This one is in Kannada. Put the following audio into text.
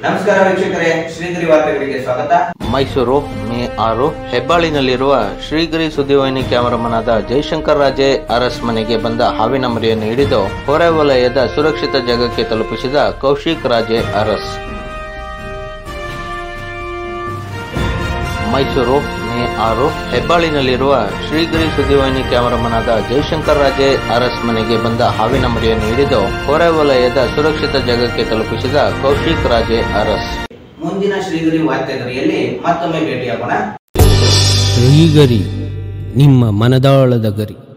ನಮಸ್ಕಾರ ವೀಕ್ಷಕರೇ ಶ್ರೀಗಿರಿ ವಾರ್ತೆಗಳಿಗೆ ಸ್ವಾಗತ ಮೈಸೂರು ಮೇ ಆರು ಹೆಬ್ಬಾಳಿನಲ್ಲಿರುವ ಶ್ರೀಗಿರಿ ಸುದ್ದಿವಾಹಿನಿ ಕ್ಯಾಮರಾಮನ್ ಆದ ಜಯಶಂಕರ್ ರಾಜೆ ಅರಸ್ ಮನೆಗೆ ಬಂದ ಹಾವಿನ ಮರಿಯನ್ನು ಹಿಡಿದು ಹೊರವಲಯದ ಸುರಕ್ಷಿತ ಜಾಗಕ್ಕೆ ತಲುಪಿಸಿದ ಕೌಶಿಕ್ ರಾಜೆ ಅರಸ್ ಮೈಸೂರು ಮೇ ಆರು ಹೆಬ್ಬಾಳಿನಲ್ಲಿರುವ ಶ್ರೀಗಿರಿ ಸುದ್ದಿವಾಹಿನಿ ಕ್ಯಾಮರಾಮನ್ ಆದ ಜಯಶಂಕರ್ ರಾಜೆ ಅರಸ್ ಮನೆಗೆ ಬಂದ ಹಾವಿನ ಮರಿಯನ್ನು ಹಿಡಿದು ಹೊರವಲಯದ ಸುರಕ್ಷಿತ ಜಾಗಕ್ಕೆ ತಲುಪಿಸಿದ ಕೌಶಿಕ್ ರಾಜೆ ಅರಸ್ ಮುಂದಿನ ಶ್ರೀಗಿರಿ ವಾರ್ತೆಗರಿಯಲ್ಲಿ ಮತ್ತೊಮ್ಮೆ ಭೇಟಿಯಾಗೋಣ ಶ್ರೀಗರಿ ನಿಮ್ಮ ಮನದಾಳದ ಗರಿ